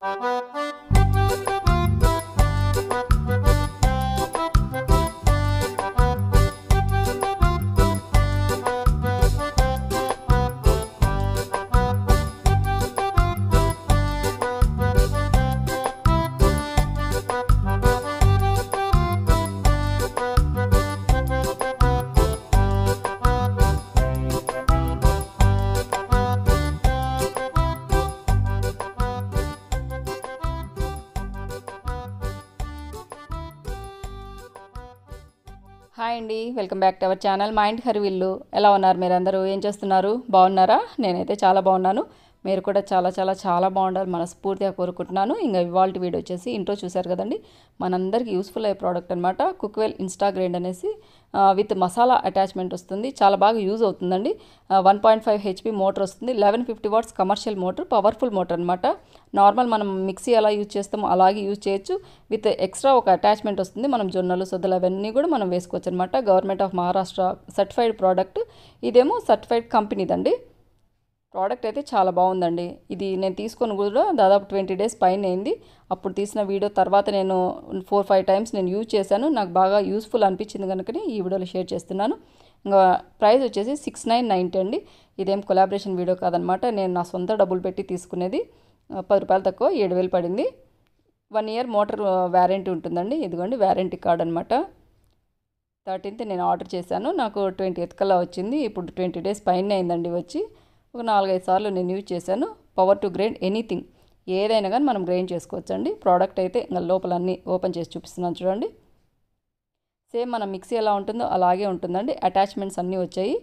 hi అండి welcome back to our channel mind Harivillu ఎలా ఉన్నారు మీరు అందరూ ఏం చేస్తున్నారు బాగున్నారా నేనైతే చాలా బాగున్నాను మీరు కూడా చాలా చాలా చాలా బాగుండాలి మనస్ఫూర్తిగా కోరుకుంటున్నాను ఇంకా ఇవాళ వీడియో వచ్చేసి ఇంట్రో చూశారు కదండి మనందరికీ యూస్ఫుల్ అయ్యే ప్రోడక్ట్ అనమాట కుక్వెల్ ఇన్స్టా గ్రైండ్ అనేసి విత్ మసాలా అటాచ్మెంట్ వస్తుంది చాలా బాగా యూజ్ అవుతుందండి one point five HP motor వస్తుంది eleven fifty watts commercial motor powerful motor అనమాట నార్మల్ మనం మిక్సీ ఎలా యూజ్ చేస్తామో అలాగే యూజ్ చేయొచ్చు విత్ ఎక్స్ట్రా ఒక అటాచ్మెంట్ వస్తుంది మనం జొన్నలు సొద్దలు అవన్నీ కూడా మనం వేసుకోవచ్చు అనమాట government of Maharashtra certified product ఇదేమో సర్టిఫైడ్ కంపెనీదండి ప్రోడక్ట్ అయితే చాలా బాగుందండి ఇది నేను తీసుకొని కూడా దాదాపు ట్వంటీ డేస్ పైన అయింది అప్పుడు తీసిన వీడియో తర్వాత నేను ఫోర్ ఫైవ్ టైమ్స్ నేను యూజ్ చేశాను నాకు బాగా యూస్ఫుల్ అనిపించింది కనుకనే ఈ వీడియోలో షేర్ చేస్తున్నాను ఇంకా ప్రైస్ వచ్చేసి సిక్స్ నైన్ నైంటీ అండి ఇదేం కొలాబరేషన్ వీడియో కాదనమాట నేను నా సొంత డబ్బులు పెట్టి తీసుకునేది పది రూపాయలు తక్కువ ఏడు వేలు పడింది వన్ ఇయర్ మోటార్ వ్యారంటీ ఉంటుందండి ఇదిగోండి వ్యారంటీ కార్డ్ అనమాట థర్టీన్త్ నేను ఆర్డర్ చేశాను నాకు ట్వంటీ ఎయిత్ కల్లా వచ్చింది ఇప్పుడు ట్వంటీ డేస్ పైన అయిందండి వచ్చి ఒక నాలుగైదు సార్లు నేను యూజ్ చేశాను పవర్ టు గ్రైండ్ ఎనీథింగ్ ఏదైనా కానీ మనం గ్రైండ్ చేసుకోవచ్చండి ప్రోడక్ట్ అయితే ఇంకా లోపల అన్నీ ఓపెన్ చేసి చూపిస్తున్నాను చూడండి సేమ్ మన మిక్సీ ఎలా ఉంటుందో అలాగే ఉంటుందండి అటాచ్మెంట్స్ అన్నీ వచ్చాయి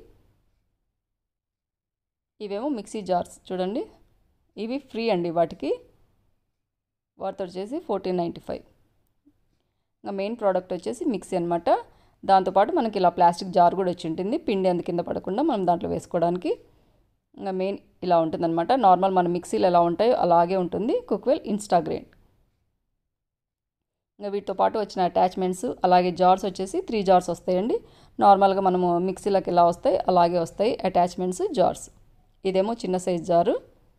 ఇవేమో మిక్సీ జార్స్ చూడండి ఇవి ఫ్రీ అండి వాటికి వాటితో వచ్చేసి ఫోర్టీన్ నైంటీ ఫైవ్ ఇంకా మెయిన్ ప్రోడక్ట్ వచ్చేసి మిక్సీ అనమాట దాంతోపాటు మనకి ఇలా ప్లాస్టిక్ జార్ కూడా వచ్చి ఉంటుంది పిండి అందు కింద పడకుండా మనం దాంట్లో వేసుకోవడానికి ఇంకా మెయిన్ ఇలా ఉంటుందన్నమాట నార్మల్ మన మిక్సీలు ఎలా ఉంటాయో అలాగే ఉంటుంది కుక్వెల్ ఇన్స్టాగ్రైన్ ఇంకా వీటితో పాటు వచ్చిన అటాచ్మెంట్స్ అలాగే జార్స్ వచ్చేసి త్రీ జార్స్ వస్తాయండి నార్మల్గా మనము మిక్సీలకు ఎలా వస్తాయి అలాగే వస్తాయి అటాచ్మెంట్స్ జార్స్ ఇదేమో చిన్న సైజ్ జారు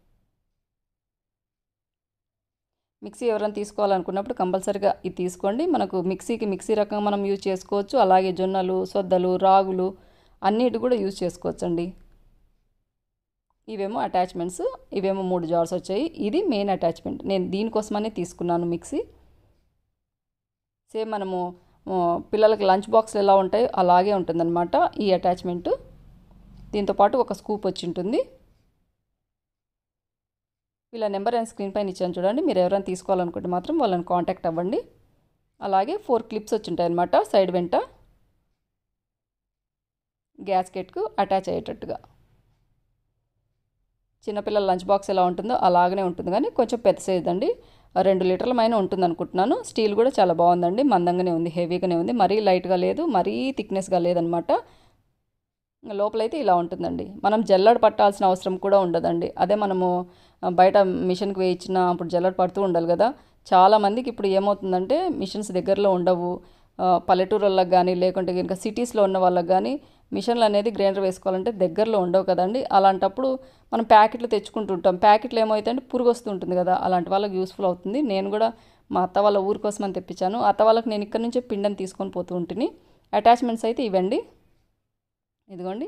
మిక్సీ ఎవరైనా తీసుకోవాలనుకున్నప్పుడు కంపల్సరీగా ఇది తీసుకోండి మనకు మిక్సీకి మిక్సీ రకంగా మనం యూజ్ చేసుకోవచ్చు అలాగే జొన్నలు సొద్దలు రాగులు అన్నిటి కూడా యూజ్ చేసుకోవచ్చు అండి ఇవేమో అటాచ్మెంట్స్ ఇవేమో మూడు జార్స్ వచ్చాయి ఇది మెయిన్ అటాచ్మెంట్ నేను దీనికోసమనే తీసుకున్నాను మిక్సీ సేమ్ మనము పిల్లలకి లంచ్ బాక్స్లు ఎలా ఉంటాయో అలాగే ఉంటుందన్నమాట ఈ అటాచ్మెంట్ దీంతోపాటు ఒక స్కూప్ వచ్చి ఉంటుంది వీళ్ళ నెంబర్ అండ్ స్క్రీన్ పైన ఇచ్చాను చూడండి మీరు ఎవరైనా తీసుకోవాలనుకుంటే మాత్రం వాళ్ళని కాంటాక్ట్ అవ్వండి అలాగే ఫోర్ క్లిప్స్ వచ్చి ఉంటాయి అన్నమాట సైడ్ వెంట గ్యాస్కెట్కు అటాచ్ అయ్యేటట్టుగా చిన్నపిల్లల లంచ్ బాక్స్ ఎలా ఉంటుందో అలాగనే ఉంటుంది కానీ కొంచెం పెద్ద సైజ్ అండి రెండు లీటర్ల పైన ఉంటుంది అనుకుంటున్నాను స్టీల్ కూడా చాలా బాగుందండి మందంగానే ఉంది హెవీగానే ఉంది మరీ లైట్గా లేదు మరీ థిక్నెస్గా లేదనమాట లోపలైతే ఇలా ఉంటుందండి మనం జల్లడ పట్టాల్సిన అవసరం కూడా ఉండదండి అదే మనము బయట మిషన్కి వేయించిన అప్పుడు జల్లడ పడుతూ ఉండాలి కదా చాలామందికి ఇప్పుడు ఏమవుతుందంటే మిషన్స్ దగ్గరలో ఉండవు పల్లెటూరులకు కానీ లేకుంటే కనుక సిటీస్లో ఉన్న వాళ్ళకి కానీ మిషన్లు అనేది గ్రైండర్ వేసుకోవాలంటే దగ్గరలో ఉండవు కదండి అలాంటప్పుడు మనం ప్యాకెట్లు తెచ్చుకుంటుంటాం ప్యాకెట్లు ఏమవుతాయంటే పురుగు వస్తుంటుంది కదా అలాంటి వాళ్ళకి యూస్ఫుల్ అవుతుంది నేను కూడా మా అత్త వాళ్ళ ఊరి కోసం అని తెప్పించాను అత్త వాళ్ళకి నేను ఇక్కడ నుంచే పిండిని తీసుకొని పోతూ ఉంటుంది అటాచ్మెంట్స్ అయితే ఇవ్వండి ఇదిగోండి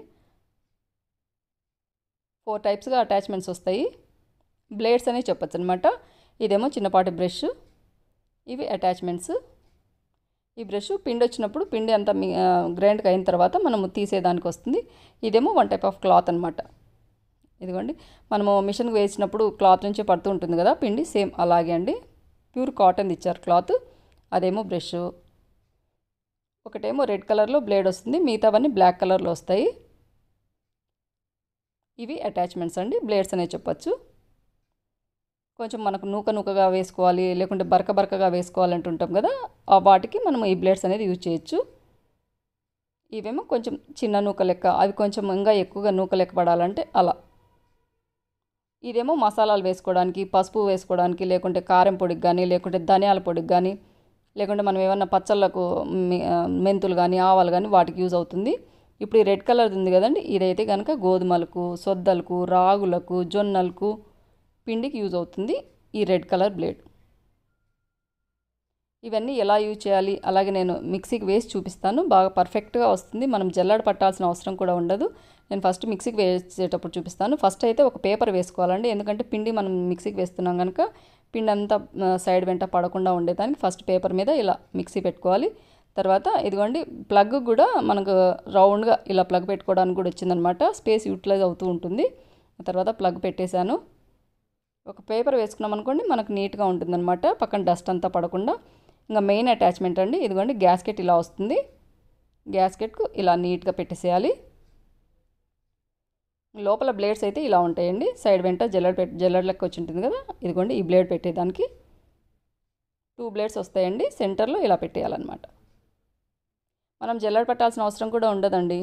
ఫోర్ టైప్స్గా అటాచ్మెంట్స్ వస్తాయి బ్లేడ్స్ అనేవి చెప్పచ్చు అనమాట ఇదేమో చిన్నపాటి బ్రష్ ఇవి అటాచ్మెంట్స్ ఈ బ్రష్ పిండి వచ్చినప్పుడు పిండి అంతా గ్రైండ్కి అయిన తర్వాత మనము తీసేదానికి వస్తుంది ఇదేమో వన్ టైప్ ఆఫ్ క్లాత్ అనమాట ఇదిగోండి మనము మిషన్కి వేసినప్పుడు క్లాత్ నుంచి పడుతూ ఉంటుంది కదా పిండి సేమ్ అలాగే అండి ప్యూర్ కాటన్ ఇచ్చారు క్లాత్ అదేమో బ్రష్ ఒకటేమో రెడ్ కలర్లో బ్లేడ్ వస్తుంది మిగతావన్నీ బ్లాక్ కలర్లో వస్తాయి ఇవి అటాచ్మెంట్స్ అండి బ్లేడ్స్ అనే చెప్పచ్చు కొంచెం మనకు నూక నూకగా వేసుకోవాలి లేకుంటే బరక బరకగా వేసుకోవాలంటుంటాం కదా ఆ వాటికి మనం ఈ బ్లేడ్స్ అనేది యూజ్ చేయొచ్చు ఇవేమో కొంచెం చిన్న నూక లెక్క అవి కొంచెం ఇంకా ఎక్కువగా నూక లెక్క పడాలంటే అలా ఇదేమో మసాలాలు వేసుకోవడానికి పసుపు వేసుకోవడానికి లేకుంటే కారం పొడికి కానీ లేకుంటే ధనియాల పొడికి కానీ లేకుంటే మనం ఏమన్నా పచ్చళ్ళకు మెంతులు కానీ ఆవాలు కానీ వాటికి యూజ్ అవుతుంది ఇప్పుడు ఈ రెడ్ కలర్ ఉంది కదండి ఇదైతే కనుక గోధుమలకు సొద్దలకు రాగులకు జొన్నలకు పిండికి యూజ్ అవుతుంది ఈ రెడ్ కలర్ బ్లేడ్ ఇవన్నీ ఎలా యూజ్ చేయాలి అలాగే నేను మిక్సీకి వేసి చూపిస్తాను బాగా పర్ఫెక్ట్గా వస్తుంది మనం జల్లడ పట్టాల్సిన అవసరం కూడా ఉండదు నేను ఫస్ట్ మిక్సీకి వేసేటప్పుడు చూపిస్తాను ఫస్ట్ అయితే ఒక పేపర్ వేసుకోవాలండి ఎందుకంటే పిండి మనం మిక్సీకి వేస్తున్నాం కనుక పిండి అంతా సైడ్ వెంట పడకుండా ఉండేదానికి ఫస్ట్ పేపర్ మీద ఇలా మిక్సీ పెట్టుకోవాలి తర్వాత ఇదిగోండి ప్లగ్ కూడా మనకు రౌండ్గా ఇలా ప్లగ్ పెట్టుకోవడానికి కూడా వచ్చిందనమాట స్పేస్ యూటిలైజ్ అవుతూ ఉంటుంది తర్వాత ప్లగ్ పెట్టేశాను ఒక పేపర్ వేసుకున్నాం అనుకోండి మనకు నీట్గా ఉంటుందన్నమాట పక్కన డస్ట్ అంతా పడకుండా ఇంకా మెయిన్ అటాచ్మెంట్ అండి ఇదిగోండి గ్యాస్కెట్ ఇలా వస్తుంది గ్యాస్కెట్కు ఇలా నీట్గా పెట్టేసేయాలి లోపల బ్లేడ్స్ అయితే ఇలా ఉంటాయండి సైడ్ వెంట జల్లెడ పెట్టి జల్లెడ లెక్క వచ్చి ఉంటుంది కదా ఇదిగోండి ఈ బ్లేడ్ పెట్టేదానికి టూ బ్లేడ్స్ వస్తాయండి సెంటర్లో ఇలా పెట్టేయాలన్నమాట మనం జల్లెడ పట్టాల్సిన అవసరం కూడా ఉండదండి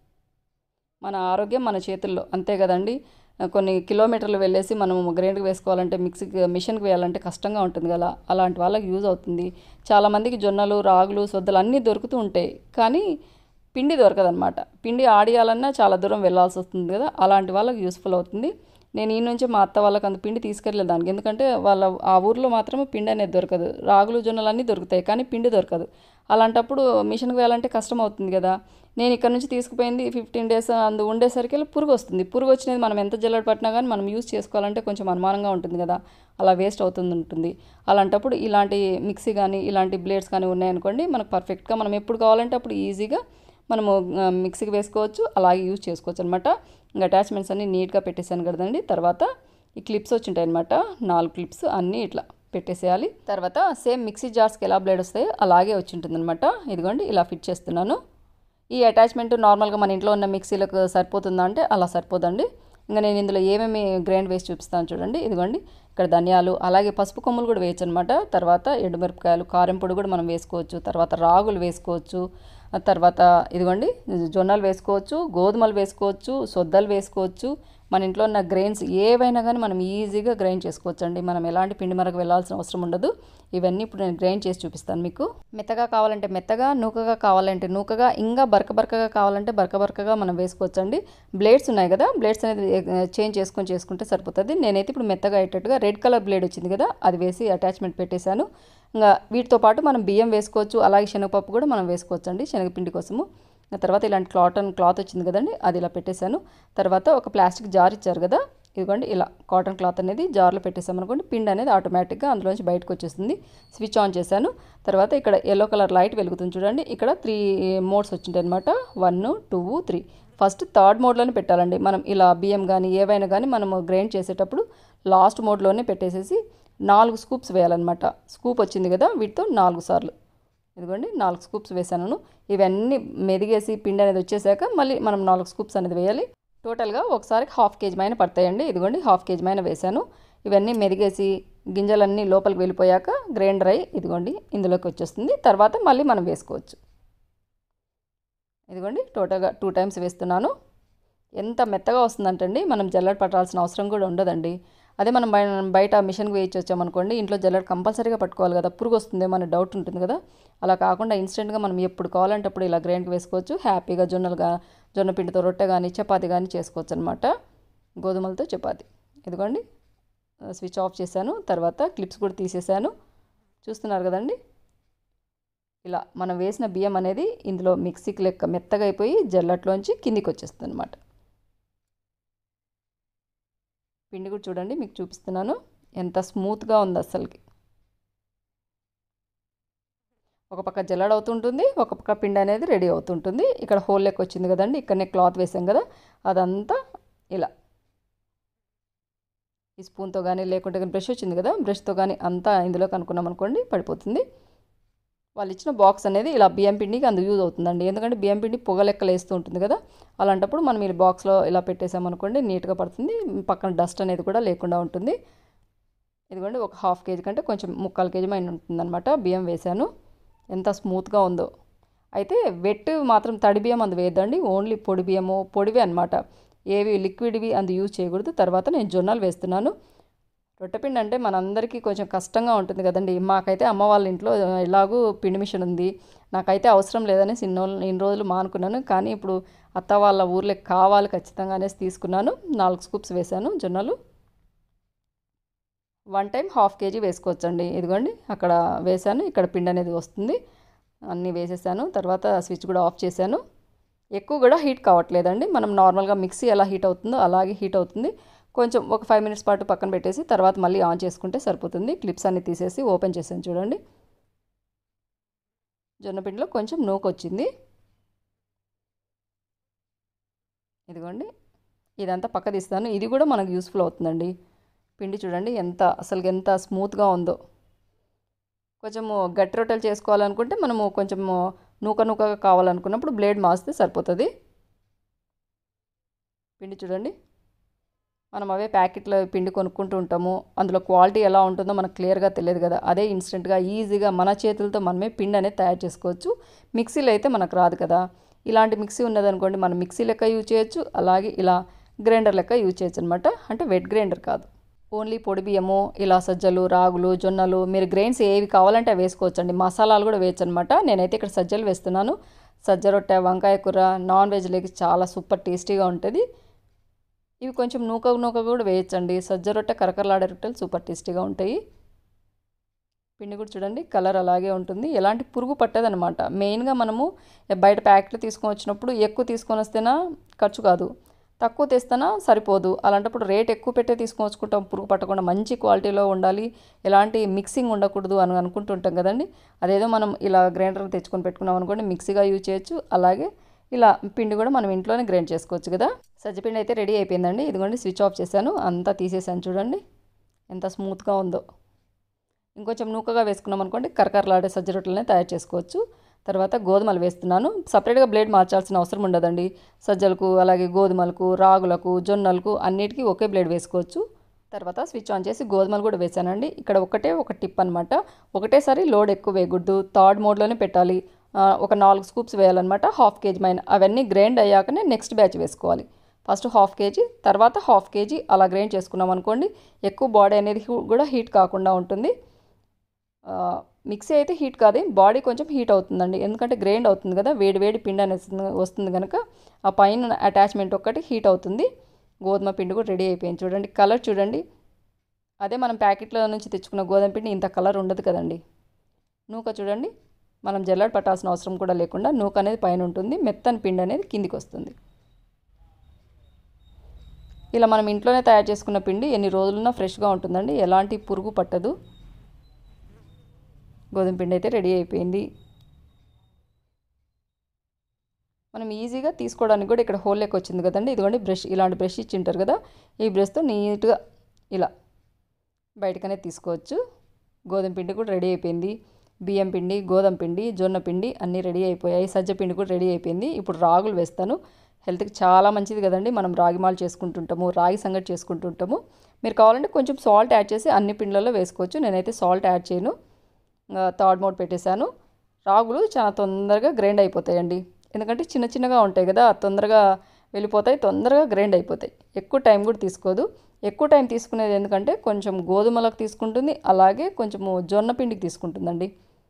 మన ఆరోగ్యం మన చేతుల్లో అంతే కదండి కొన్ని కిలోమీటర్లు వెళ్ళేసి మనం గ్రైండ్కి వేసుకోవాలంటే మిక్సీకి మిషన్కి వేయాలంటే కష్టంగా ఉంటుంది కదా అలాంటి వాళ్ళకి యూజ్ అవుతుంది చాలామందికి జొన్నలు రాగులు సొద్దలు అన్నీ దొరుకుతూ ఉంటాయి కానీ పిండి దొరకదనమాట పిండి ఆడియాలన్నా చాలా దూరం వెళ్ళాల్సి వస్తుంది కదా అలాంటి వాళ్ళకి యూస్ఫుల్ అవుతుంది నేను ఈ నుంచి మా అత్త వాళ్ళకి అంత పిండి తీసుకెళ్ళలేదు దానికి ఎందుకంటే వాళ్ళ ఆ ఊర్లో మాత్రమే పిండి అనేది దొరకదు రాగులు జొన్నలు అన్నీ దొరుకుతాయి కానీ పిండి దొరకదు అలాంటప్పుడు మిషన్కి వేయాలంటే కష్టం అవుతుంది కదా నేను ఇక్కడ నుంచి తీసుకుపోయింది ఫిఫ్టీన్ డేస్ అందు ఉండేసరికి పురుగు వస్తుంది పురుగు వచ్చినది మనం ఎంత జల్లెడ పట్టినా కానీ మనం యూజ్ చేసుకోవాలంటే కొంచెం అనుమానంగా ఉంటుంది కదా అలా వేస్ట్ అవుతుంది ఉంటుంది అలాంటప్పుడు ఇలాంటి మిక్సీ కానీ ఇలాంటి బ్లేడ్స్ కానీ ఉన్నాయనుకోండి మనకు పర్ఫెక్ట్గా మనం ఎప్పుడు కావాలంటే అప్పుడు ఈజీగా మనము మిక్సీకి వేసుకోవచ్చు అలాగే యూజ్ చేసుకోవచ్చు అనమాట ఇంకా అటాచ్మెంట్స్ అన్నీ నీట్గా పెట్టేశాను కదండి తర్వాత ఈ క్లిప్స్ వచ్చింటాయి అనమాట నాలుగు క్లిప్స్ అన్నీ ఇట్లా పెట్టేసేయాలి తర్వాత సేమ్ మిక్సీ జార్స్కి ఎలా బ్లేడ్ వస్తాయో అలాగే వచ్చి ఉంటుంది అనమాట ఇదిగోండి ఇలా ఫిట్ చేస్తున్నాను ఈ అటాచ్మెంట్ నార్మల్గా మన ఇంట్లో ఉన్న మిక్సీలకు సరిపోతుందా అంటే అలా సరిపోదండి ఇంకా నేను ఇందులో ఏమేమి గ్రైండ్ వేసి చూపిస్తాను చూడండి ఇదిగోండి ఇక్కడ ధనియాలు అలాగే పసుపు కొమ్ములు కూడా వేయచ్చు అనమాట తర్వాత ఎండుమిరపకాయలు కారం పొడి కూడా మనం వేసుకోవచ్చు తర్వాత రాగులు వేసుకోవచ్చు తర్వాత ఇదిగోండి జొన్నలు వేసుకోవచ్చు గోధుమలు వేసుకోవచ్చు సొద్దలు వేసుకోవచ్చు మన ఇంట్లో ఉన్న గ్రెయిన్స్ ఏవైనా కానీ మనం ఈజీగా గ్రైండ్ చేసుకోవచ్చు అండి మనం ఎలాంటి పిండి మరకు వెళ్ళాల్సిన అవసరం ఉండదు ఇవన్నీ ఇప్పుడు నేను గ్రైండ్ చేసి చూపిస్తాను మీకు మెత్తగా కావాలంటే మెత్తగా నూకగా కావాలంటే నూకగా ఇంకా బరక బరకగా కావాలంటే బరక బరకగా మనం వేసుకోవచ్చు అండి బ్లేడ్స్ ఉన్నాయి కదా బ్లేడ్స్ అనేది చేంజ్ చేసుకొని చేసుకుంటే సరిపోతుంది నేనైతే ఇప్పుడు మెత్తగా అయ్యేటట్టుగా రెడ్ కలర్ బ్లేడ్ వచ్చింది కదా అది వేసి అటాచ్మెంట్ పెట్టేశాను ఇంకా వీటితో పాటు మనం బియ్యం వేసుకోవచ్చు అలాగే శనగపప్పు కూడా మనం వేసుకోవచ్చు అండి శనగపిండి కోసము తర్వాత ఇలాంటి కాటన్ క్లాత్ వచ్చింది కదండి అది ఇలా పెట్టేశాను తర్వాత ఒక ప్లాస్టిక్ జార్ ఇచ్చారు కదా ఇదిగోండి ఇలా కాటన్ క్లాత్ అనేది జార్లో పెట్టేసామనుకోండి పిండి అనేది ఆటోమేటిక్గా అందులోంచి బయటకు వచ్చేస్తుంది స్విచ్ ఆన్ చేశాను తర్వాత ఇక్కడ ఎల్లో కలర్ లైట్ వెలుగుతుంది చూడండి ఇక్కడ త్రీ మోడ్స్ వచ్చింటాయి అనమాట one two three first third మోడ్లోనే పెట్టాలండి మనం ఇలా బియ్యం కానీ ఏవైనా కానీ మనము గ్రైండ్ చేసేటప్పుడు లాస్ట్ మోడ్లోనే పెట్టేసేసి నాలుగు స్కూప్స్ వేయాలన్నమాట స్కూప్ వచ్చింది కదా వీటితో నాలుగు సార్లు ఇదిగోండి నాలుగు స్కూప్స్ వేసాను ఇవన్నీ మెదిగేసి పిండి అనేది వచ్చేసాక మళ్ళీ మనం నాలుగు స్కూప్స్ అనేది వేయాలి టోటల్గా ఒకసారి హాఫ్ కేజీ మైన పడతాయండి ఇదిగోండి హాఫ్ కేజీ మైన వేసాను ఇవన్నీ మెదిగేసి గింజలన్నీ లోపలికి వెళ్ళిపోయాక గ్రైండర్ అయ్యి ఇదిగోండి ఇందులోకి వచ్చేస్తుంది తర్వాత మళ్ళీ మనం వేసుకోవచ్చు ఇదిగోండి టోటల్గా టూ టైమ్స్ వేస్తున్నాను ఎంత మెత్తగా వస్తుందంటండి మనం జల్లెడ పట్టాల్సిన అవసరం కూడా ఉండదండి అదే మనం బయ బయట మిషన్కి వేయించి వచ్చామనుకోండి ఇంట్లో జల్లెడ కంపల్సరీగా పట్టుకోవాలి కదా పురుగు వస్తుందేమో అనే డౌట్ ఉంటుంది కదా అలా కాకుండా ఇన్స్టెంట్గా మనం ఎప్పుడు కావాలంటే అప్పుడు ఇలా గ్రైండ్కి వేసుకోవచ్చు హ్యాపీగా జొన్నలుగా జొన్న పిండితో రొట్టె కానీ చపాతి కానీ చేసుకోవచ్చు అనమాట గోధుమలతో చపాతి ఇదిగోండి స్విచ్ ఆఫ్ చేశాను తర్వాత క్లిప్స్ కూడా తీసేసాను చూస్తున్నారు కదండి ఇలా మనం వేసిన బియ్యం అనేది ఇందులో మిక్సీకి లెక్క మెత్తగా అయిపోయి జల్లట్లోంచి కిందికి వచ్చేస్తుంది అనమాట పిండి కూడా చూడండి మీకు చూపిస్తున్నాను ఎంత స్మూత్గా ఉంది అస్సలకి ఒక పక్క జల్లడ అవుతుంటుంది ఒక పక్క పిండి అనేది రెడీ అవుతుంటుంది ఇక్కడ హోల్ లెక్క వచ్చింది కదండి ఇక్కడనే క్లాత్ వేసాం కదా అదంతా ఇలా ఈ స్పూన్తో కానీ లేకుంటే కానీ బ్రష్ వచ్చింది కదా బ్రష్తో కానీ అంతా ఇందులో కనుక్కున్నాం అనుకోండి పడిపోతుంది వాళ్ళు ఇచ్చిన బాక్స్ అనేది ఇలా బియ్యం పిండికి అందు యూజ్ అవుతుందండి ఎందుకంటే బియ్యం పిండి పొగ లెక్కలు వేస్తూ ఉంటుంది కదా అలాంటప్పుడు మనం ఈ బాక్స్లో ఇలా పెట్టేసామనుకోండి నీట్గా పడుతుంది పక్కన డస్ట్ అనేది కూడా లేకుండా ఉంటుంది ఇదిగోండి ఒక హాఫ్ కేజీ కంటే కొంచెం ముక్కాలు కేజీ మైన ఉంటుందన్నమాట బియ్యం వేసాను ఎంత స్మూత్గా ఉందో అయితే వెట్ మాత్రం తడి బియ్యం అందు వేయద్దండి ఓన్లీ పొడి బియ్యము పొడివి అనమాట ఏవి లిక్విడ్వి అందు యూజ్ చేయకూడదు తర్వాత నేను జొన్నలు వేస్తున్నాను రొట్టెపిండి అంటే మనందరికీ కొంచెం కష్టంగా ఉంటుంది కదండి మాకైతే అమ్మ వాళ్ళ ఇంట్లో ఎలాగూ పిండి మిషన్ ఉంది నాకైతే అవసరం లేదని ఇన్నో ఇన్ని రోజులు మానుకున్నాను కానీ ఇప్పుడు అత్త వాళ్ళ ఊర్లో కావాలి ఖచ్చితంగా అనేసి తీసుకున్నాను నాలుగు స్కూప్స్ వేశాను జొన్నలు వన్ టైం హాఫ్ కేజీ వేసుకోవచ్చండి ఇదిగోండి అక్కడ వేసాను ఇక్కడ పిండి అనేది వస్తుంది అన్నీ వేసేసాను తర్వాత స్విచ్ కూడా ఆఫ్ చేశాను ఎక్కువ కూడా హీట్ కావట్లేదండి మనం నార్మల్గా మిక్సీ ఎలా హీట్ అవుతుందో అలాగే హీట్ అవుతుంది కొంచెం ఒక ఫైవ్ మినిట్స్ పాటు పక్కన పెట్టేసి తర్వాత మళ్ళీ ఆన్ చేసుకుంటే సరిపోతుంది క్లిప్స్ అన్ని తీసేసి ఓపెన్ చేశాను చూడండి జొన్నపిండిలో కొంచెం నూకు వచ్చింది ఇదిగోండి ఇదంతా పక్క తీస్తాను ఇది కూడా మనకు యూస్ఫుల్ అవుతుందండి పిండి చూడండి ఎంత అసలు ఎంత స్మూత్గా ఉందో కొంచెము గట్టి రొట్టెలు చేసుకోవాలనుకుంటే మనము కొంచెము నూక నూకగా కావాలనుకున్నప్పుడు బ్లేడ్ మాస్తే సరిపోతుంది పిండి చూడండి మనం అవే ప్యాకెట్లో పిండి కొనుక్కుంటూ ఉంటాము అందులో క్వాలిటీ ఎలా ఉంటుందో మనకు క్లియర్గా తెలియదు కదా అదే ఇన్స్టెంట్గా ఈజీగా మన చేతులతో మనమే పిండి అనేది తయారు చేసుకోవచ్చు మిక్సీలో అయితే మనకు రాదు కదా ఇలాంటి మిక్సీ ఉన్నదనుకోండి మనం మిక్సీ లెక్క యూజ్ చేయొచ్చు అలాగే ఇలా గ్రైండర్ లెక్క యూజ్ చేయొచ్చు అనమాట అంటే వెట్ గ్రైండర్ కాదు ఓన్లీ పొడి బియ్యము ఇలా సజ్జలు రాగులు జొన్నలు మీరు గ్రెయిన్స్ ఏవి కావాలంటే అవి వేసుకోవచ్చు అండి మసాలాలు కూడా వేయచ్చు అనమాట నేనైతే ఇక్కడ సజ్జలు వేస్తున్నాను సజ్జ రొట్టె వంకాయ కూర నాన్ వెజ్లోకి చాలా సూపర్ టేస్టీగా ఉంటుంది ఇవి కొంచెం నూక నూక కూడా వేయచ్చండి సజ్జ రొట్టె కరకరలాడే రొట్టెలు సూపర్ టేస్టీగా ఉంటాయి పిండి కూడా చూడండి కలర్ అలాగే ఉంటుంది ఎలాంటి పురుగు పట్టదనమాట మెయిన్గా మనము బయట ప్యాకెట్లు తీసుకొని వచ్చినప్పుడు ఎక్కువ తీసుకొని వస్తేనా ఖర్చు కాదు తక్కువ తెస్తేనా సరిపోదు అలాంటప్పుడు రేట్ ఎక్కువ పెట్టే తీసుకొని వచ్చుకుంటాం పురుగు పట్టకుండా మంచి క్వాలిటీలో ఉండాలి ఎలాంటి మిక్సింగ్ ఉండకూడదు అని అనుకుంటుంటాం కదండి అదేదో మనం ఇలా గ్రైండర్ తెచ్చుకొని పెట్టుకున్నాం అనుకోండి మిక్సీగా యూజ్ చేయొచ్చు అలాగే ఇలా పిండి కూడా మనం ఇంట్లోనే గ్రైండ్ చేసుకోవచ్చు కదా సజ్జపిండి అయితే రెడీ అయిపోయిందండి ఇదిగోండి స్విచ్ ఆఫ్ చేశాను అంతా తీసేసాను చూడండి ఎంత స్మూత్గా ఉందో ఇంకొంచెం నూకగా వేసుకున్నాం అనుకోండి కరకరలాడే సజ్జ రొట్టెలనే తయారు చేసుకోవచ్చు తర్వాత గోధుమలు వేస్తున్నాను సపరేట్గా బ్లేడ్ మార్చాల్సిన అవసరం ఉండదండి సజ్జలకు అలాగే గోధుమలకు రాగులకు జొన్నలకు అన్నిటికీ ఒకే బ్లేడ్ వేసుకోవచ్చు తర్వాత స్విచ్ ఆన్ చేసి గోధుమలు కూడా వేసానండి ఇక్కడ ఒకటే ఒక టిప్ అనమాట ఒకటేసారి లోడ్ ఎక్కువ వేయకూడదు థర్డ్ మోడ్లోనే పెట్టాలి ఆ, ఒక నాలుగు స్కూప్స్ వేయాలన్నమాట హాఫ్ కేజీ మైన అవన్నీ గ్రైండ్ అయ్యాకనే నెక్స్ట్ బ్యాచ్ వేసుకోవాలి ఫస్ట్ హాఫ్ కేజీ తర్వాత హాఫ్ కేజీ అలా గ్రైండ్ చేసుకున్నాం అనుకోండి ఎక్కువ బాడీ అనేది హూ- కూడా హీట్ కాకుండా ఉంటుంది ఆ, మిక్సీ అయితే హీట్ కాదు బాడీ కొంచెం హీట్ అవుతుందండి ఎందుకంటే గ్రైండ్ అవుతుంది కదా వేడి వేడి పిండి అనేది వస్తుంది- వస్తుంది కనుక ఆ పైన అటాచ్మెంట్ ఒక్కటి హీట్ అవుతుంది గోధుమ పిండి కూడా రెడీ అయిపోయింది చూడండి కలర్ చూడండి అదే మనం ప్యాకెట్లో నుంచి తెచ్చుకున్న గోధుమ పిండి ఇంత కలర్ ఉండదు కదండి నూక చూడండి మనం జల్లెడ పట్టాల్సిన అవసరం కూడా లేకుండా నూక అనేది పైన ఉంటుంది మెత్తని పిండి అనేది కిందికి వస్తుంది ఇలా మనం ఇంట్లోనే తయారు చేసుకున్న పిండి ఎన్ని రోజులున్నా ఫ్రెష్గా ఉంటుందండి ఎలాంటి పురుగు పట్టదు గోధుమ పిండి అయితే రెడీ అయిపోయింది మనం ఈజీగా తీసుకోవడానికి కూడా ఇక్కడ హోల్ లెక్క వచ్చింది కదండి ఇదిగోండి బ్రష్ ఇలాంటి బ్రష్ ఇచ్చి ఉంటారు కదా ఈ బ్రష్తో నీట్గా ఇలా బయటకనే తీసుకోవచ్చు గోధుమ పిండి కూడా రెడీ అయిపోయింది బియ్యం పిండి గోధుమ పిండి జొన్న పిండి అన్నీ రెడీ అయిపోయాయి సజ్జ పిండి కూడా రెడీ అయిపోయింది ఇప్పుడు రాగులు వేస్తాను హెల్త్కి చాలా మంచిది కదండి మనం రాగి మాలు చేసుకుంటుంటాము రాగి సంగటి చేసుకుంటుంటాము మీరు కావాలంటే కొంచెం సాల్ట్ యాడ్ చేసి అన్ని పిండ్లలో వేసుకోవచ్చు నేనైతే సాల్ట్ యాడ్ చేయను థర్డ్ మోడ్ పెట్టేశాను రాగులు చాలా తొందరగా గ్రైండ్ అయిపోతాయండి ఎందుకంటే చిన్న చిన్నగా ఉంటాయి కదా తొందరగా వెళ్ళిపోతాయి తొందరగా గ్రైండ్ అయిపోతాయి ఎక్కువ టైం కూడా తీసుకోదు ఎక్కువ టైం తీసుకునేది ఎందుకంటే కొంచెం గోధుమలకు తీసుకుంటుంది అలాగే కొంచెము జొన్న పిండికి తీసుకుంటుందండి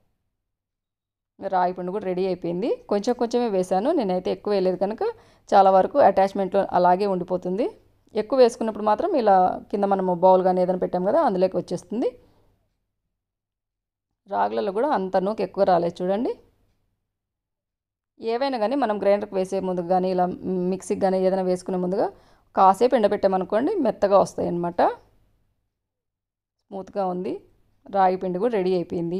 రాగి పిండి కూడా రెడీ అయిపోయింది కొంచెం కొంచెమే వేశాను నేనైతే ఎక్కువ వేయలేదు కనుక చాలా వరకు అటాచ్మెంట్లో అలాగే ఉండిపోతుంది ఎక్కువ వేసుకున్నప్పుడు మాత్రం ఇలా కింద మనము బౌల్ కానీ ఏదైనా పెట్టాం కదా అందులోకి వచ్చేస్తుంది రాగులలో కూడా అంత నూక ఎక్కువ రాలేదు చూడండి ఏవైనా కానీ మనం గ్రైండర్కి వేసే ముందుకు కానీ ఇలా మిక్సీకి కానీ ఏదైనా వేసుకునే ముందుగా కాసేపు ఎండబెట్టామనుకోండి మెత్తగా వస్తాయి అన్నమాట స్మూత్గా ఉంది రాగి పిండి కూడా రెడీ అయిపోయింది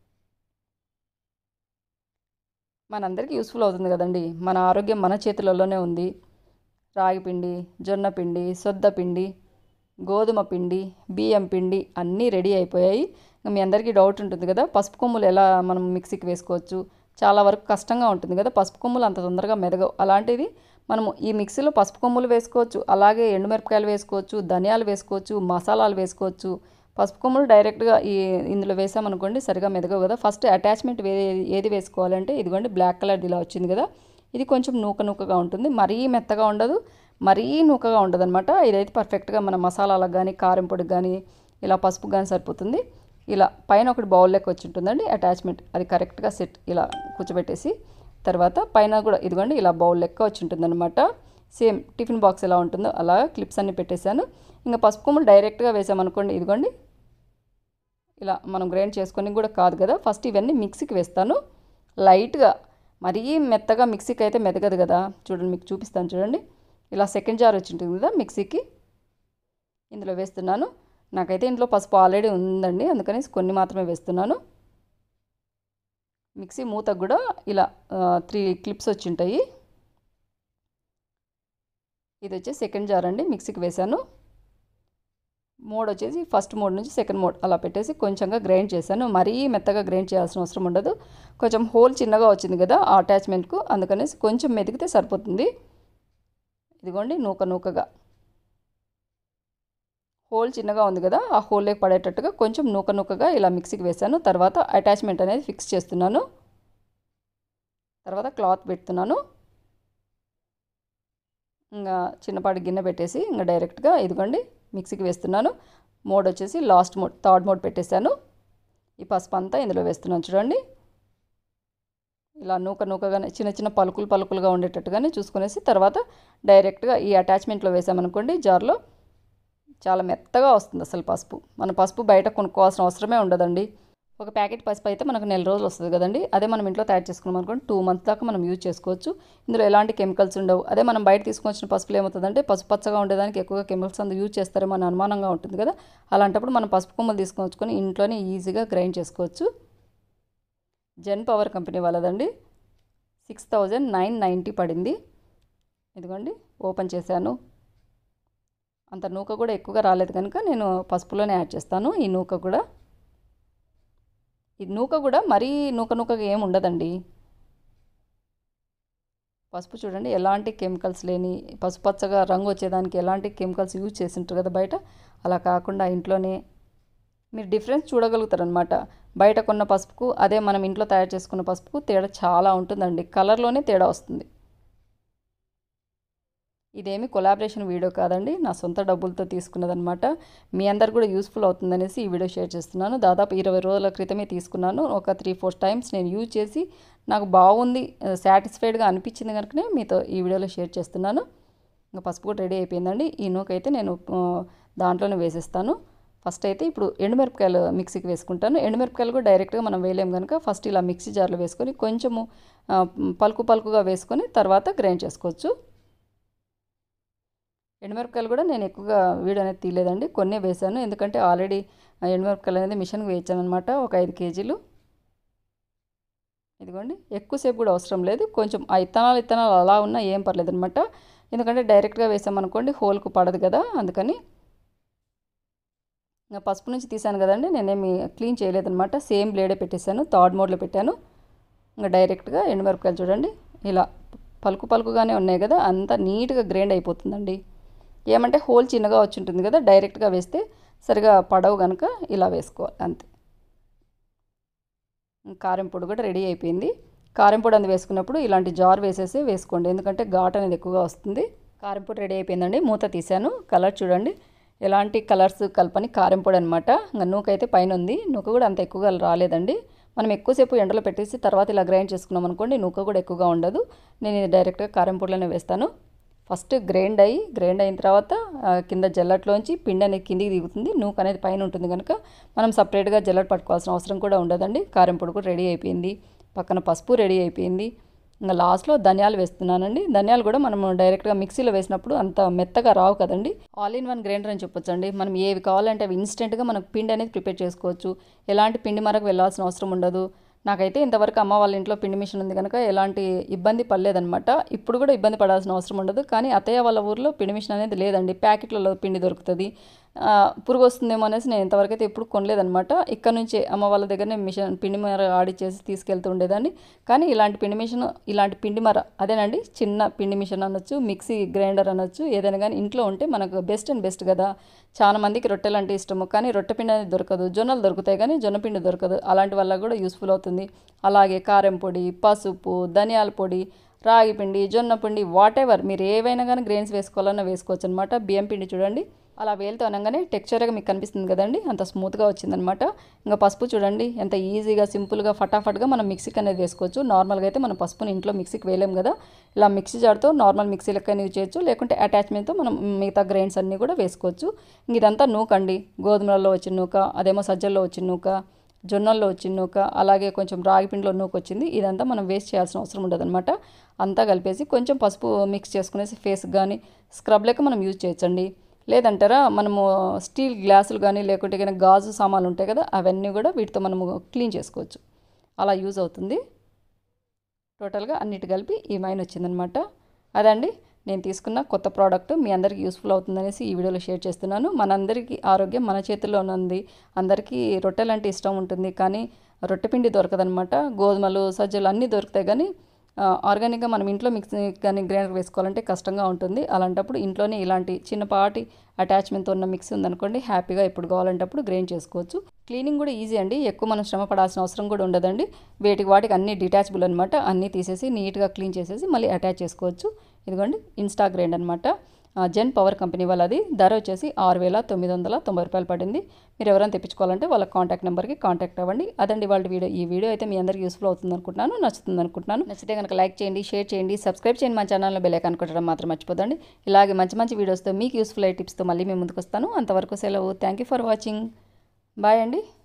మనందరికీ యూస్ఫుల్ అవుతుంది కదండి మన ఆరోగ్యం మన చేతులలోనే ఉంది రాగి పిండి జొన్న పిండి సొద్ద పిండి గోధుమ పిండి బియ్యం పిండి అన్నీ రెడీ అయిపోయాయి ఇంకా మీ అందరికీ డౌట్ ఉంటుంది కదా పసుపు కొమ్ములు ఎలా మనం మిక్సీకి వేసుకోవచ్చు చాలా వరకు కష్టంగా ఉంటుంది కదా పసుపు కొమ్ములు అంత తొందరగా మెదగవు అలాంటిది మనము ఈ మిక్సీలో పసుపు కొమ్ములు వేసుకోవచ్చు అలాగే ఎండుమిరపకాయలు వేసుకోవచ్చు ధనియాలు వేసుకోవచ్చు మసాలాలు వేసుకోవచ్చు పసుపు కొమ్ములు డైరెక్ట్గా ఈ ఇందులో వేసామనుకోండి సరిగా మెదగవు కదా ఫస్ట్ అటాచ్మెంట్ వే ఏది వేసుకోవాలంటే ఇదిగోండి బ్లాక్ కలర్ ఇలా వచ్చింది కదా ఇది కొంచెం నూక నూకగా ఉంటుంది మరీ మెత్తగా ఉండదు మరీ నూకగా ఉండదు అనమాట ఇదైతే పర్ఫెక్ట్గా మన మసాలాలకు కానీ కారం పొడికి కానీ ఇలా పసుపు కానీ సరిపోతుంది ఇలా పైన ఒకటి బౌల్ లెక్క వచ్చి ఉంటుందండి అటాచ్మెంట్ అది కరెక్ట్గా సెట్ ఇలా కూర్చోబెట్టేసి తర్వాత పైన కూడా ఇదిగోండి ఇలా బౌల్ లెక్క వచ్చి ఉంటుందన్నమాట సేమ్ టిఫిన్ బాక్స్ ఎలా ఉంటుందో అలా క్లిప్స్ అన్ని పెట్టేశాను ఇంకా పసుపు కొమ్ములు డైరెక్ట్గా వేసామనుకోండి ఇదిగోండి ఇలా మనం గ్రైండ్ చేసుకొని కూడా కాదు కదా ఫస్ట్ ఇవన్నీ మిక్సీకి వేస్తాను లైట్గా మరీ మెత్తగా మిక్సీకి అయితే మెదగదు కదా చూడండి మీకు చూపిస్తాను చూడండి ఇలా సెకండ్ జార్ వచ్చి ఉంటుంది కదా మిక్సీకి ఇందులో వేస్తున్నాను నాకైతే ఇంట్లో పసుపు ఆల్రెడీ ఉందండి అందుకని కొన్ని మాత్రమే వేస్తున్నాను మిక్సీ మూతకు కూడా ఇలా త్రీ క్లిప్స్ వచ్చి ఉంటాయి ఇది వచ్చి సెకండ్ జార్ అండి మిక్సీకి వేశాను మోడ్ వచ్చేసి ఫస్ట్ మోడ్ నుంచి సెకండ్ మోడ్ అలా పెట్టేసి కొంచెంగా గ్రైండ్ చేశాను మరీ మెత్తగా గ్రైండ్ చేయాల్సిన అవసరం ఉండదు కొంచెం హోల్ చిన్నగా వచ్చింది కదా ఆ అటాచ్మెంట్కు అందుకనేసి కొంచెం మెదిగితే సరిపోతుంది ఇదిగోండి నూక నూకగా హోల్ చిన్నగా ఉంది కదా ఆ హోల్లోకి పడేటట్టుగా కొంచెం నూక నూకగా ఇలా మిక్సీకి వేసాను తర్వాత అటాచ్మెంట్ అనేది ఫిక్స్ చేస్తున్నాను తర్వాత క్లాత్ పెడుతున్నాను ఇంకా చిన్నపాటి గిన్నె పెట్టేసి ఇంకా డైరెక్ట్గా ఇదిగోండి మిక్సీకి వేస్తున్నాను మోడ్ వచ్చేసి లాస్ట్ మోడ్ థర్డ్ మోడ్ పెట్టేశాను ఈ పసుపు అంతా ఇందులో వేస్తున్నాను చూడండి ఇలా నూక నూకగానే చిన్న చిన్న పలుకులు పలుకులుగా ఉండేటట్టుగానే చూసుకునేసి తర్వాత డైరెక్ట్గా ఈ అటాచ్మెంట్లో వేసామనుకోండి జార్లో చాలా మెత్తగా వస్తుంది అసలు పసుపు మన పసుపు బయట కొనుక్కోవాల్సిన అవసరమే ఉండదండి ఒక ప్యాకెట్ పసుపు అయితే మనకు నెల రోజులు వస్తుంది కదండి అదే మనం ఇంట్లో తయారు చేసుకున్నాం అనుకోండి టూ మంత్స్ దాకా మనం యూజ్ చేసుకోవచ్చు ఇందులో ఎలాంటి కెమికల్స్ ఉండవు అదే మనం బయట తీసుకొచ్చిన పసుపులు ఏమవుతుందంటే పసుపు పచ్చగా ఉండేదానికి ఎక్కువగా కెమికల్స్ అందు యూజ్ చేస్తారేమో అని అనుమానంగా ఉంటుంది కదా అలాంటప్పుడు మనం పసుపు కొమ్మలు తీసుకొచ్చుకొని ఇంట్లోనే ఈజీగా గ్రైండ్ చేసుకోవచ్చు జెన్ పవర్ కంపెనీ వాళ్ళదండి సిక్స్ థౌజండ్ నైన్ నైంటీ పడింది ఇదిగోండి ఓపెన్ చేశాను అంత నూక కూడా ఎక్కువగా రాలేదు కనుక నేను పసుపులోనే యాడ్ చేస్తాను ఈ నూక కూడా ఈ నూక కూడా మరీ నూక నూకగా ఏమి ఉండదండి పసుపు చూడండి ఎలాంటి కెమికల్స్ లేని పసుపచ్చగా రంగు వచ్చేదానికి ఎలాంటి కెమికల్స్ యూజ్ చేసి ఉంటారు కదా బయట అలా కాకుండా ఇంట్లోనే మీరు డిఫరెన్స్ చూడగలుగుతారనమాట బయట కొన్న పసుపుకు అదే మనం ఇంట్లో తయారు చేసుకున్న పసుపుకు తేడా చాలా ఉంటుందండి కలర్లోనే తేడా వస్తుంది ఇదేమి కొలాబరేషన్ వీడియో కాదండి నా సొంత డబ్బులతో తీసుకున్నదనమాట మీ అందరు కూడా యూస్ఫుల్ అవుతుందనేసి ఈ వీడియో షేర్ చేస్తున్నాను దాదాపు ఇరవై రోజుల క్రితమే తీసుకున్నాను ఒక త్రీ ఫోర్ టైమ్స్ నేను యూజ్ చేసి నాకు బాగుంది సాటిస్ఫైడ్గా అనిపించింది కనుకనే మీతో ఈ వీడియోలో షేర్ చేస్తున్నాను ఇంకా పసుపు కూడా రెడీ అయిపోయిందండి ఈ నూకైతే నేను దాంట్లోనే వేసేస్తాను ఫస్ట్ అయితే ఇప్పుడు ఎండుమిరపకాయలు మిక్సీకి వేసుకుంటాను ఎండుమిరపకాయలు కూడా డైరెక్ట్గా మనం వేయలేం కనుక ఫస్ట్ ఇలా మిక్సీ జార్లో వేసుకొని కొంచెము పలుకు పలుకుగా వేసుకొని తర్వాత గ్రైండ్ చేసుకోవచ్చు ఎండుమిరపకాయలు కూడా నేను ఎక్కువగా వీడియో అనేది తీయలేదండి కొన్నే వేశాను ఎందుకంటే ఆల్రెడీ ఎండుమిరపకాయలు అనేది మిషన్కి వేయించాను అనమాట ఒక ఐదు కేజీలు ఇదిగోండి ఎక్కువసేపు కూడా అవసరం లేదు కొంచెం ఆ ఇత్తనాలు ఇత్తనాలు అలా ఉన్నా ఏం పర్లేదు అనమాట ఎందుకంటే డైరెక్ట్గా వేసామనుకోండి హోల్కు పడదు కదా అందుకని ఇంకా పసుపు నుంచి తీసాను కదండి నేనేమి క్లీన్ చేయలేదనమాట సేమ్ బ్లేడే పెట్టేశాను థర్డ్ మోడ్లో పెట్టాను ఇంకా డైరెక్ట్గా ఎండుమిరపకాయలు చూడండి ఇలా పలుకు పలుకుగానే ఉన్నాయి కదా అంతా నీట్గా గ్రైండ్ అయిపోతుందండి ఏమంటే హోల్ చిన్నగా వచ్చి ఉంటుంది కదా డైరెక్ట్గా వేస్తే సరిగా పడవు కనుక ఇలా వేసుకోవాలి అంతే కారం పొడి కూడా రెడీ అయిపోయింది కారం పొడి అందు వేసుకున్నప్పుడు ఇలాంటి జార్ వేసేసి వేసుకోండి ఎందుకంటే ఘాట్ అనేది ఎక్కువగా వస్తుంది కారం పొడి రెడీ అయిపోయిందండి మూత తీసాను కలర్ చూడండి ఎలాంటి కలర్స్ కలపని కారం పొడి అనమాట ఇంకా నూక అయితే పైన ఉంది నూక కూడా అంత ఎక్కువగా రాలేదండి మనం ఎక్కువసేపు ఎండలో పెట్టేసి తర్వాత ఇలా గ్రైండ్ చేసుకున్నాం అనుకోండి నూక కూడా ఎక్కువగా ఉండదు నేను ఇది డైరెక్ట్గా కారం పొడిలోనే వేస్తాను ఫస్ట్ గ్రైండ్ అయ్యి గ్రైండ్ అయిన తర్వాత కింద జల్లట్లోంచి పిండి అనేది కిందికి దిగుతుంది నూక అనేది పైన ఉంటుంది కనుక మనం సపరేట్గా జల్లట్ పట్టుకోవాల్సిన అవసరం కూడా ఉండదండి కారం పొడి కూడా రెడీ అయిపోయింది పక్కన పసుపు రెడీ అయిపోయింది ఇంకా లాస్ట్లో ధనియాలు వేస్తున్నానండి ధనియాలు కూడా మనం డైరెక్ట్గా మిక్సీలో వేసినప్పుడు అంత మెత్తగా రావు కదండి ఆల్ ఇన్ వన్ గ్రైండర్ అని చెప్పొచ్చండి మనం ఏవి కావాలంటే అవి ఇన్స్టెంట్గా మనకు పిండి అనేది ప్రిపేర్ చేసుకోవచ్చు ఎలాంటి పిండి మరకు వెళ్ళాల్సిన అవసరం ఉండదు నాకైతే ఇంతవరకు అమ్మ వాళ్ళ ఇంట్లో పిండి మిషన్ ఉంది కనుక ఎలాంటి ఇబ్బంది పడలేదనమాట ఇప్పుడు కూడా ఇబ్బంది పడాల్సిన అవసరం ఉండదు కానీ అత్తయ్య వాళ్ళ ఊర్లో పిండి మిషన్ అనేది లేదండి ప్యాకెట్లలో పిండి దొరుకుతుంది పురుగు వస్తుందేమో అనేసి నేను ఇంతవరకు అయితే ఎప్పుడు కొనలేదనమాట ఇక్కడ నుంచే అమ్మ వాళ్ళ దగ్గరనే మిషన్ పిండి మర ఆడిచ్చేసి తీసుకెళ్తూ ఉండేదాన్ని కానీ ఇలాంటి పిండి మిషన్ ఇలాంటి పిండి మర అదేనండి చిన్న పిండి మిషన్ అనొచ్చు మిక్సీ గ్రైండర్ అనొచ్చు ఏదైనా కానీ ఇంట్లో ఉంటే మనకు బెస్ట్ అండ్ బెస్ట్ కదా చాలా మందికి రొట్టెలు అంటే ఇష్టము కానీ రొట్టె పిండి అనేది దొరకదు జొన్నలు దొరుకుతాయి కానీ జొన్న పిండి దొరకదు అలాంటి వల్ల కూడా యూస్ఫుల్ అవుతుంది అలాగే కారం పొడి పసుపు ధనియాల పొడి రాగి పిండి జొన్న పిండి వాట్ ఎవర్ మీరు ఏవైనా కానీ గ్రెయిన్స్ వేసుకోవాలన్నా వేసుకోవచ్చు అనమాట బియ్యం పిండి చూడండి అలా వేలుతో అనగానే టెక్స్చర్గా మీకు కనిపిస్తుంది కదండి అంత స్మూత్గా వచ్చిందనమాట ఇంకా పసుపు చూడండి ఎంత ఈజీగా సింపుల్గా ఫటాఫట్గా మనం మిక్సీకి అనేది వేసుకోవచ్చు నార్మల్గా అయితే మనం పసుపుని ఇంట్లో మిక్సీకి వేయలేం కదా ఇలా మిక్సీ జార్తో నార్మల్ మిక్సీ లెక్క యూజ్ చేయొచ్చు లేకుంటే అటాచ్మెంట్తో మనం మిగతా గ్రైన్స్ అన్నీ కూడా వేసుకోవచ్చు ఇంక ఇదంతా నూకండి గోధుమలలో వచ్చిన నూక అదేమో సజ్జల్లో వచ్చిన నూక జొన్నల్లో వచ్చిన నూక అలాగే కొంచెం రాగి పిండిలో నూక వచ్చింది ఇదంతా మనం వేస్ట్ చేయాల్సిన అవసరం ఉండదన్నమాట అంతా కలిపేసి కొంచెం పసుపు మిక్స్ చేసుకునేసి ఫేస్కి కానీ స్క్రబ్ లెక్క మనం యూజ్ చేయొచ్చండి లేదంటారా మనము స్టీల్ గ్లాసులు కానీ లేకుంటే కానీ గాజు సామాన్లు ఉంటాయి కదా అవన్నీ కూడా వీటితో మనము క్లీన్ చేసుకోవచ్చు అలా యూజ్ అవుతుంది టోటల్గా అన్నిటి కలిపి ఈ మైన్ వచ్చిందనమాట అదండి నేను తీసుకున్న కొత్త ప్రోడక్ట్ మీ అందరికీ యూస్ఫుల్ అవుతుందనేసి ఈ వీడియోలో షేర్ చేస్తున్నాను మనందరికీ ఆరోగ్యం మన చేతుల్లోనే ఉంది అందరికీ రొట్టెలు అంటే ఇష్టం ఉంటుంది కానీ రొట్టె పిండి దొరకదనమాట గోధుమలు సజ్జలు అన్నీ దొరుకుతాయి కానీ ఆ, ఆర్గానిక్గా మనం ఇంట్లో మిక్సీ కానీ గ్రైండర్ వేసుకోవాలంటే కష్టంగా ఉంటుంది అలాంటప్పుడు ఇంట్లోనే ఇలాంటి చిన్నపాటి అటాచ్మెంట్తో ఉన్న మిక్సీ ఉందనుకోండి హ్యాపీగా ఎప్పుడు కావాలంటప్పుడు గ్రైండ్ చేసుకోవచ్చు క్లీనింగ్ కూడా ఈజీ అండి ఎక్కువ మనం శ్రమ పడాల్సిన అవసరం కూడా ఉండదండి వేటికి వాటికి అన్ని డిటాచబుల్ అనమాట అన్నీ తీసేసి నీట్గా క్లీన్ చేసేసి మళ్ళీ అటాచ్ చేసుకోవచ్చు ఇదిగోండి ఇన్స్టా గ్రైండ్ అనమాట జెన్ పవర్ కంపెనీ వాళ్ళది ధర వచ్చేసి ఆరు వేల తొమ్మిది వందల తొంభై రూపాయలు పడింది మీరు ఎవరైనా తెప్పించుకోవాలంటే వాళ్ళ కాంటాక్ట్ నెంబర్కి కాంటాక్ట్ అవ్వండి అదండి వాళ్ళ వీడియో ఈ వీడియో అయితే మీ అందరికీ యూస్ఫుల్ అవుతుంది అనుకుంటున్నాను నచ్చుతుంది అనుకుంటున్నాను నచ్చితే కనుక లైక్ చేయండి షేర్ చేయండి సబ్స్క్రైబ్ చేయండి మా ఛానల్లో బెల్ ఐకాన్ కొట్టడం మాత్రం మర్చిపోదండి ఇలాగే మంచి మంచి వీడియోస్తో మీకు యూస్ఫుల్ అయ్యే టిప్స్తో మళ్ళీ మేము ముందుకు వస్తాను అంతవరకు సెలవు thank you for watching bye అండి